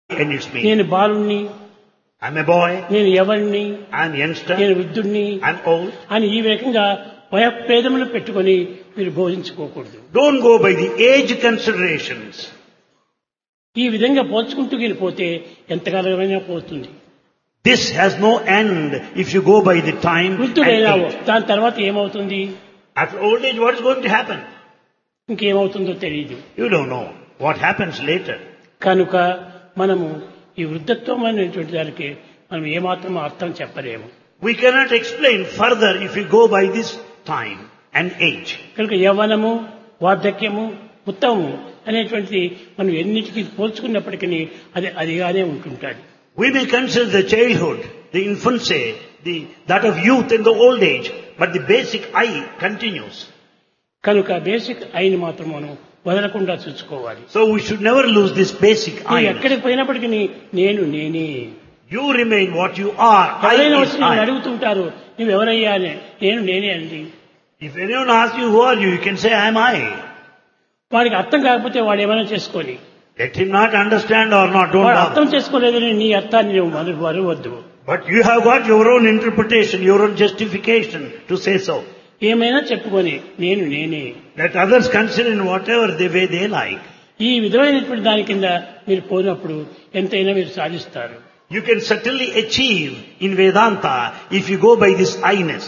and its meaning. నేను బాలుణ్ణి I'm a boy, నేను ఎవరిని I'm youngster, నేను వృద్ధుణ్ణి I'm old. అని ఈ రకంగా వయపేదములు పెట్టుకొని మీరు బోధించుకోకూడదు Don't go by the age considerations. ఈ విధంగా పోల్చుకుంటూ వెళ్ళిపోతే ఎంతకాలమైనా పోతుంది This has no end if you go by the time and వృద్ధుడైనావు age. దాని తర్వాత ఏమవుతుంది After old age, what is going to happen? ఇంకేమవుతుందో తెలియదు You don't know. What happens later? కనుక మనము ఈ వృద్ధత్వం అనేటువంటి దానికి మనం ఏమాత్రం అర్థం చెప్పలేము We cannot explain further if we go by this time and age. కనుక యవ్వనము వార్ధక్యము ఉత్తమము అనేటువంటిది మనం ఎన్నిటికీ పోల్చుకున్నప్పటికీ అది అదిగానే ఉంటుంటుంది We may consider the childhood, the infancy, the, that of youth and the old age, but the basic I continues. కనుక బేసిక్ అయిన మాత్రం మనం వదలకుండా చూసుకోవాలి So we should never lose this basic నువ్వు I. ఎక్కడికి పోయినప్పటికీ నేను నేనే You remain what you are. ఎవరైనా I వచ్చి is నేను I. అడుగుతుంటారు నువ్వు ఎవరయ్యా అని నేను నేనే అండి If anyone asks you who are you, you can say I am I. వాడికి అర్థం కాకపోతే వాడు ఏమైనా చేసుకొని Let him not understand or not, don't వాడు అర్థం bother. చేసుకోలేదని నీ అర్థాన్ని నువ్వు మన వరవద్దు But you have got your own interpretation, your own justification to say so. ఏమైనా చెప్పుకొని నేను నేనే Let others consider in whatever the way they like. ఈ విధమైనటువంటి దాని కింద మీరు పోయినప్పుడు ఎంతైనా మీరు సాధిస్తారు You can certainly achieve in Vedanta if you go by this I-ness.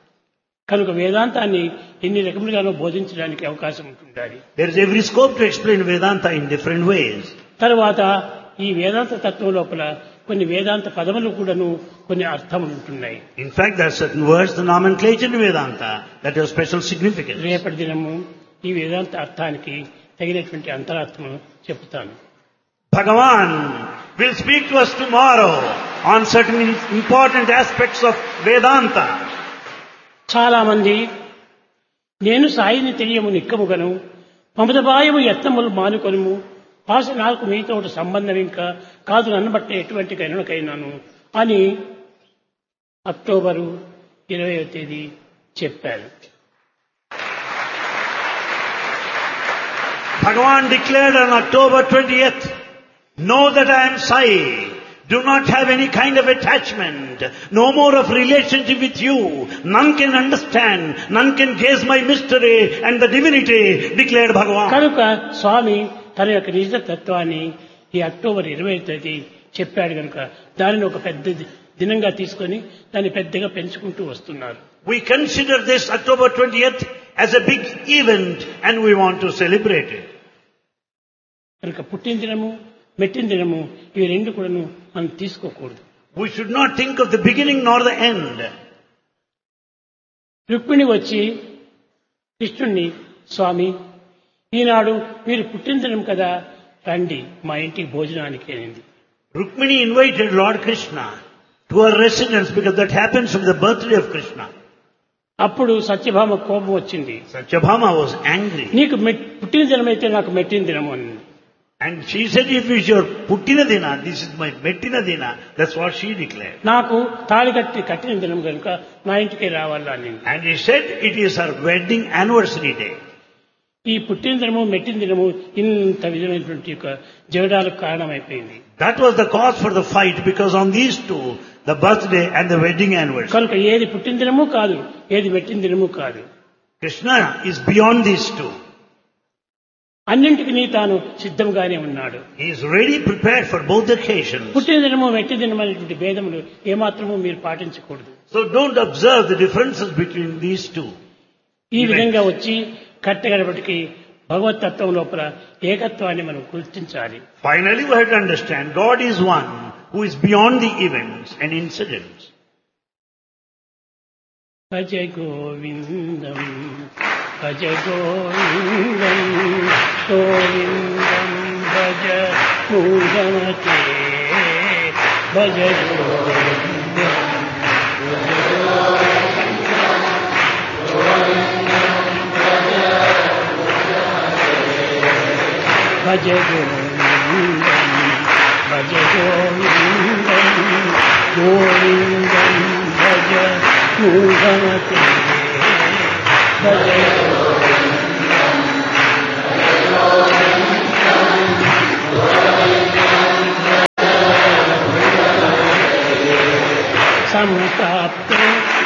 కనుక వేదాంతాన్ని ఎన్ని రకములుగానో బోధించడానికి అవకాశం ఉంటుండాలి There is every scope to explain Vedanta in different ways. తర్వాత ఈ వేదాంత తత్వం లోపల కొన్ని వేదాంత పదములు కూడాను కొన్ని అర్థములు ఉంటున్నాయి In fact, there are certain words, the nomenclature in Vedanta, that have special significance. రేపటి దినము ఈ వేదాంత అర్థానికి తగినటువంటి అంతరార్థము చెప్తాను Bhagavan will speak to us tomorrow on certain important aspects of Vedanta. చాలా మంది నేను సాయిని తెలియము నిక్కముగను మమతబాయము యత్నములు మానుకొనుము భాష నాకు మీతో సంబంధం ఇంకా కాదు నన్ను బట్టి ఎటువంటి కనుకైనాను అని అక్టోబరు ఇరవయో తేదీ చెప్పారు Bhagavan declared on October 20th, know that I am Sai. Do not have any kind of attachment. No more of relationship with you. None can understand. None can gaze my mystery and the divinity, declared Bhagavan. కనుక స్వామి తన యొక్క నిజ తత్వాన్ని ఈ October ఇరవై తేదీ చెప్పాడు కనుక దానిని ఒక పెద్ద ది- దినంగా తీసుకొని దాన్ని పెద్దగా పెంచుకుంటూ వస్తున్నారు We consider this October 20th as a big event and we want to celebrate it. కనుక పుట్టిన దినము మెట్టిన దినము ఇవి రెండు కూడాను మనం తీసుకోకూడదు We should not think of the beginning nor the end. Rukmini వచ్చి కృష్ణుణ్ణి స్వామి ఈనాడు మీరు పుట్టిన దినం కదా రండి మా ఇంటికి భోజనానికి అనింది Rukmini invited Lord Krishna to her residence because that happens on the birthday of Krishna. అప్పుడు సత్యభామ కోపం వచ్చింది Satyabhama was angry. నీకు మెట్- పుట్టిన దినం అయితే నాకు మెట్టిన దినము అని And she said, if it's your Puttina Dina, this is my Mettina Dina. That's what she declared. నాకు తాళి కట్టి కట్టిన దినం కనుక నా ఇంటికి రావాలా అని And he said, it is her wedding anniversary day. ఈ పుట్టిన దినము మెట్టిన దినము ఇంత విధమైనటువంటి యొక్క జగడాలకు కారణమైపోయింది That was the cause for the fight because on these two, the birthday and the wedding anniversary, కనుక ఏది పుట్టిన దినము కాదు ఏది మెట్టిన దినము కాదు Krishna is beyond these two. అన్నింటికి తాను సిద్ధంగానే ఉన్నాడు He is ready prepared for both occasions. పుట్టిన దినము మెట్టి దినం అనేటువంటి భేదములు ఏమాత్రము మీరు పాటించకూడదు So don't observe the differences between these two. ఈ విధంగా వచ్చి కట్టగడపటికి భగవతత్వం లోపల ఏకత్వాన్ని మనం గుర్తించాలి Finally, we have to understand God is one who is beyond the events and incidents. భజ గోవిందం భజ గోవిందం గోవిందం భజ మూఢమతే భజ గోవిందం భజ గోవిందం భజ గోవిందం గోవిందం భజ మూఢమతే భజ సంప్రాప్తే